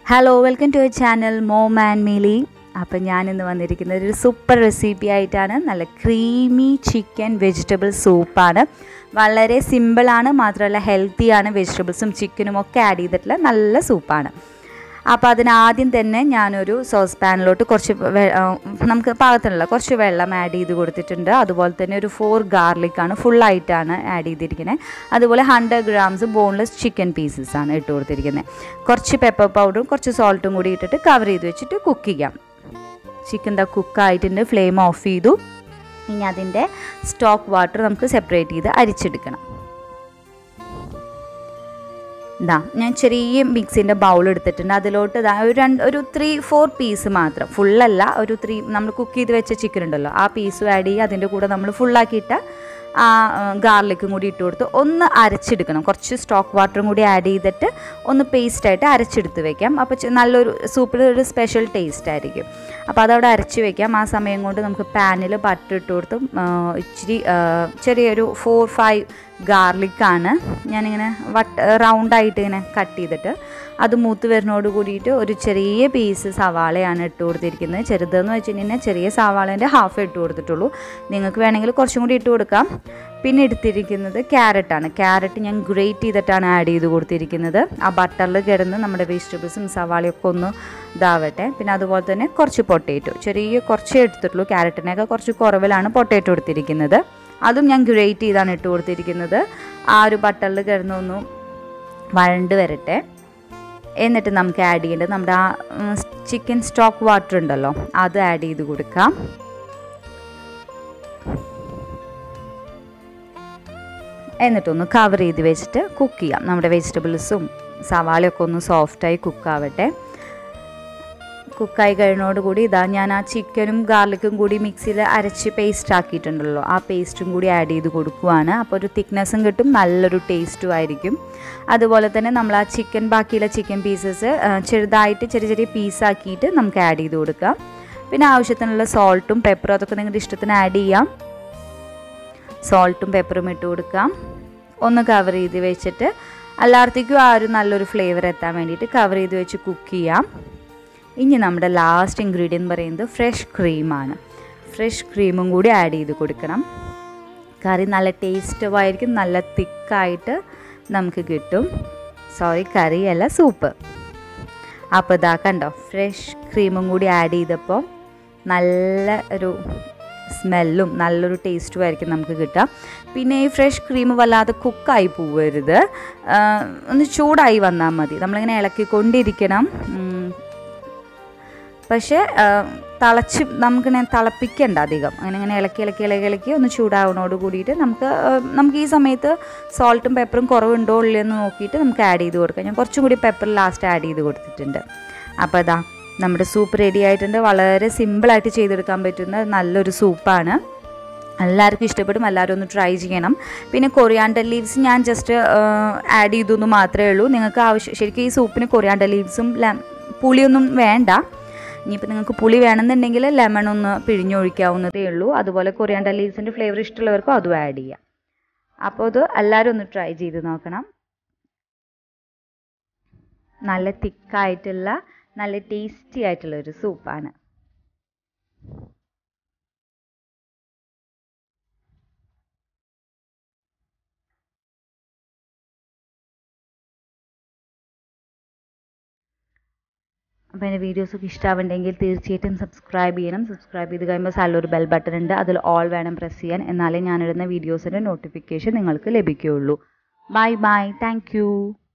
hello welcome to channel mom and മീലി അപ്പം ഞാനിന്ന് വന്നിരിക്കുന്നത് ഒരു സൂപ്പർ റെസിപ്പി ആയിട്ടാണ് നല്ല ക്രീമി ചിക്കൻ വെജിറ്റബിൾ സൂപ്പാണ് വളരെ സിമ്പിളാണ് മാത്രമല്ല ഹെൽത്തിയാണ് വെജിറ്റബിൾസും ചിക്കനും ഒക്കെ ആഡ് ചെയ്തിട്ടുള്ള നല്ല സൂപ്പാണ് അപ്പോൾ അതിനാദ്യം തന്നെ ഞാനൊരു സോസ് പാനിലോട്ട് കുറച്ച് വെ- ആ, നമുക്ക് പാകത്തിനുള്ള കുറച്ച് വെള്ളം ആഡ് ചെയ്ത് കൊടുത്തിട്ടുണ്ട് അതുപോലെ തന്നെ ഒരു ഫോർ ഗാർലിക്കാണ് ഫുള്ളായിട്ടാണ് ആഡ് ചെയ്തിരിക്കുന്നത് അതുപോലെ hundred grams boneless chicken pieces ആണ് ഇട്ട് കൊടുത്തിരിക്കുന്നത് കുറച്ച് പെപ്പർ പൗഡറും കുറച്ച് സോൾട്ടും കൂടി ഇട്ടിട്ട് കവർ ചെയ്ത് വെച്ചിട്ട് കുക്ക് ചെയ്യാം ചിക്കൻ ദ കുക്കായിട്ടുണ്ട് ഫ്ലെയിം ഓഫ് ചെയ്തു ഇനി അതിൻ്റെ സ്റ്റോക്ക് വാട്ടർ നമുക്ക് സെപ്പറേറ്റ് ചെയ്ത് അരിച്ചെടുക്കണം ഇതാ ഞാൻ ചെറിയ മിക്സിൻ്റെ ബൗൾ എടുത്തിട്ടുണ്ട് അതിലോട്ട് ഇതാ ഒരു രണ്ട് ഒരു ത്രീ ഫോർ പീസ് മാത്രം ഫുള്ളല്ല ഒരു ത്രീ നമ്മൾ കുക്ക് ചെയ്ത് വെച്ച ചിക്കൻ ഉണ്ടല്ലോ ആ പീസും ആഡ് ചെയ്യുക അതിൻ്റെ കൂടെ നമ്മൾ ഫുള്ളാക്കിയിട്ട് ആ ഗാർലിക്കും കൂടി ഇട്ട് കൊടുത്ത് ഒന്ന് അരച്ചെടുക്കണം കുറച്ച് സ്റ്റോക്ക് വാട്ടറും കൂടി ആഡ് ചെയ്തിട്ട് ഒന്ന് പേസ്റ്റായിട്ട് അരച്ചെടുത്ത് വെക്കാം അപ്പോൾ ചെ- നല്ലൊരു സൂപ്പിൽ ഒരു സ്പെഷ്യൽ ടേസ്റ്റ് ആയിരിക്കും അപ്പോൾ അതവിടെ അരച്ച് വെക്കാം ആ സമയം കൊണ്ട് നമുക്ക് പാനിൽ ബട്ടർ ഇട്ട് കൊടുത്തും ആ, ഇച്ചിരി ആ, ചെറിയൊരു ഫോർ ഫൈവ് ഗാർലിക്കാണ് ഞാനിങ്ങനെ വട്ട് റൗണ്ടായിട്ട് ഇങ്ങനെ കട്ട് ചെയ്തിട്ട് അത് മൂത്ത് വരുന്നതോട് കൂടിയിട്ട് ഒരു ചെറിയ പീസ് സവാളയാണ് ഇട്ട് കൊടുത്തിരിക്കുന്നത് ചെറുതെന്ന് വെച്ച് കഴിഞ്ഞാൽ ചെറിയ സവാളേൻ്റെ ഹാഫ് ഇട്ട് കൊടുത്തിട്ടുള്ളൂ നിങ്ങൾക്ക് വേണമെങ്കിൽ കുറച്ചും കൂടി ഇട്ട് കൊടുക്കാം പിന്നെ എടുത്തിരിക്കുന്നത് ക്യാരറ്റാണ് ക്യാരറ്റ് ഞാൻ ഗ്രേറ്റ് ചെയ്തിട്ടാണ് ആഡ് ചെയ്ത് കൊടുത്തിരിക്കുന്നത് ആ ബട്ടറിൽ കിടന്ന് നമ്മുടെ വെജിറ്റബിൾസും സവാളയൊക്കെ ഒന്ന് ഇതാവട്ടെ പിന്നെ അതുപോലെ തന്നെ കുറച്ച് പൊട്ടേറ്റോ ചെറിയ കുറച്ചേ എടുത്തിട്ടുള്ളൂ ക്യാരറ്റിനൊക്കെ കുറച്ച് കുറവിലാണ് പൊട്ടേറ്റോ എടുത്തിരിക്കുന്നത് അതും ഞാൻ ഗ്രേറ്റ് ചെയ്താണ് ഇട്ട് കൊടുത്തിരിക്കുന്നത് ആ ഒരു ബട്ടറിൽ കിടന്നൊന്ന് വഴണ്ട് വരട്ടെ എന്നിട്ട് നമുക്ക് ആഡ് ചെയ്യേണ്ടത് നമ്മുടെ ആ ചിക്കൻ സ്റ്റോക്ക് വാട്ടർ ഉണ്ടല്ലോ അത് ആഡ് ചെയ്ത് കൊടുക്കാം എന്നിട്ടൊന്ന് കവർ ചെയ്ത് വെച്ചിട്ട് കുക്ക് ചെയ്യാം നമ്മുടെ വെജിറ്റബിൾസും സവാളയൊക്കെ ഒന്ന് സോഫ്റ്റായി കുക്കാവട്ടെ കുക്കായി കഴിഞ്ഞോടുകൂടി ഇതാ ഞാൻ ആ ചിക്കനും ഗാർലിക്കും കൂടി മിക്സിയിൽ അരച്ച് പേസ്റ്റ് ആക്കിയിട്ടുണ്ടല്ലോ ആ പേസ്റ്റും കൂടി ആഡ് ചെയ്ത് കൊടുക്കുവാണ് അപ്പോൾ ഒരു തിക്നെസ്സും കിട്ടും നല്ലൊരു ടേസ്റ്റും ആയിരിക്കും അതുപോലെ തന്നെ നമ്മൾ ആ ചിക്കൻ ബാക്കിയുള്ള ചിക്കൻ പീസസ് ചെറുതായിട്ട് ചെറിയ ചെറിയ പീസാക്കിയിട്ട് നമുക്ക് ആഡ് ചെയ്ത് കൊടുക്കാം പിന്നെ ആവശ്യത്തിനുള്ള സോൾട്ടും പെപ്പറും അതൊക്കെ നിങ്ങളുടെ ഇഷ്ടത്തിന് ആഡ് ചെയ്യാം സോൾട്ടും പെപ്പറും ഇട്ട് കൊടുക്കാം ഒന്ന് കവർ ചെയ്ത് വെച്ചിട്ട് എല്ലായിടത്തേക്കും ആ ഒരു നല്ലൊരു ഫ്ലേവർ എത്താൻ വേണ്ടിയിട്ട് കവർ ചെയ്ത് വെച്ച് കുക്ക് ചെയ്യാം ഇനി നമ്മുടെ ലാസ്റ്റ് ഇൻഗ്രീഡിയൻറ്റ് പറയുന്നത് ഫ്രഷ് ക്രീമാണ് ഫ്രഷ് ക്രീമും കൂടി ആഡ് ചെയ്ത് കൊടുക്കണം കറി നല്ല ടേസ്റ്റുമായിരിക്കും നല്ല തിക്കായിട്ട് നമുക്ക് കിട്ടും സോറി കറിയല്ല സൂപ്പ് അപ്പോൾ ഇതാ കണ്ടോ ഫ്രഷ് ക്രീമും കൂടി ആഡ് ചെയ്തപ്പോൾ നല്ല ഒരു സ്മെല്ലും നല്ലൊരു ടേസ്റ്റും ആയിരിക്കും നമുക്ക് കിട്ടുക പിന്നെ ഈ ഫ്രഷ് ക്രീം വല്ലാതെ കുക്കായി പോവരുത് ആ, ഒന്ന് ചൂടായി വന്നാൽ മതി നമ്മളിങ്ങനെ ഇളക്കിക്കൊണ്ടിരിക്കണം ഉം, പക്ഷേ ആ, തിളച്ച് നമുക്കിങ്ങനെ തിളപ്പിക്കണ്ട അധികം അങ്ങനെ ഇങ്ങനെ ഇളക്കി ഇളക്കി ഇളക്കി ഇളക്കി ഒന്ന് ചൂടാവുന്നതോട് കൂടിയിട്ട് നമുക്ക് ആ, നമുക്ക് ഈ സമയത്ത് സോൾട്ടും പെപ്പറും കുറവുണ്ടോ ഇല്ലയോ എന്ന് നോക്കിയിട്ട് നമുക്ക് ആഡ് ചെയ്ത് കൊടുക്കാം ഞാൻ കുറച്ചും കൂടി പെപ്പർ ലാസ്റ്റ് ആഡ് ചെയ്ത് കൊടുത്തിട്ടുണ്ട് അപ്പോൾ അതാ നമ്മുടെ സൂപ്പ് റെഡി ആയിട്ടുണ്ട് വളരെ സിമ്പിളായിട്ട് ചെയ്തെടുക്കാൻ പറ്റുന്ന നല്ലൊരു സൂപ്പാണ് എല്ലാവർക്കും ഇഷ്ടപ്പെടും എല്ലാവരും ഒന്ന് ട്രൈ ചെയ്യണം പിന്നെ കൊറിയാണ്ടർ ലീവ്സ് ഞാൻ ജസ്റ്റ് ആഡ് ചെയ്തു എന്ന് മാത്രമേ ഉള്ളൂ നിങ്ങൾക്ക് ആവശ്യം ശരിക്കും ഈ സൂപ്പിന് കൊറിയാണ്ടർ ലീവ്സും പുളിയൊന്നും വേണ്ട ഇനിയിപ്പോൾ നിങ്ങൾക്ക് പുളി വേണമെന്നുണ്ടെങ്കിൽ ലെമൺ ഒന്ന് പിഴിഞ്ഞൊഴിക്കാവുന്നതേ ഉള്ളൂ അതുപോലെ കൊറിയാണ്ടർ ലീവ്സിൻ്റെ ഫ്ലേവർ ഇഷ്ടമുള്ളവർക്കും അതും ആഡ് ചെയ്യാം അപ്പോൾ അത് എല്ലാവരും ഒന്ന് ട്രൈ ചെയ്ത് നോക്കണം നല്ല തിക്കായിട്ടുള്ള നല്ല ടേസ്റ്റി ആയിട്ടുള്ള ഒരു സൂപ്പാണ് അപ്പോൾ എൻ്റെ വീഡിയോസൊക്കെ ഇഷ്ടമാവുണ്ടെങ്കിൽ തീർച്ചയായിട്ടും സബ്സ്ക്രൈബ് ചെയ്യണം സബ്സ്ക്രൈബ് ചെയ്ത് കഴിയുമ്പോൾ സല്ലൊരു ബെൽ ബട്ടൺ ഉണ്ട് അതിൽ ഓൾ വേണം പ്രസ് ചെയ്യാൻ എന്നാലേ ഞാനിടുന്ന വീഡിയോസിൻ്റെ നോട്ടിഫിക്കേഷൻ നിങ്ങൾക്ക് ലഭിക്കുകയുള്ളൂ ബൈ ബൈ താങ്ക്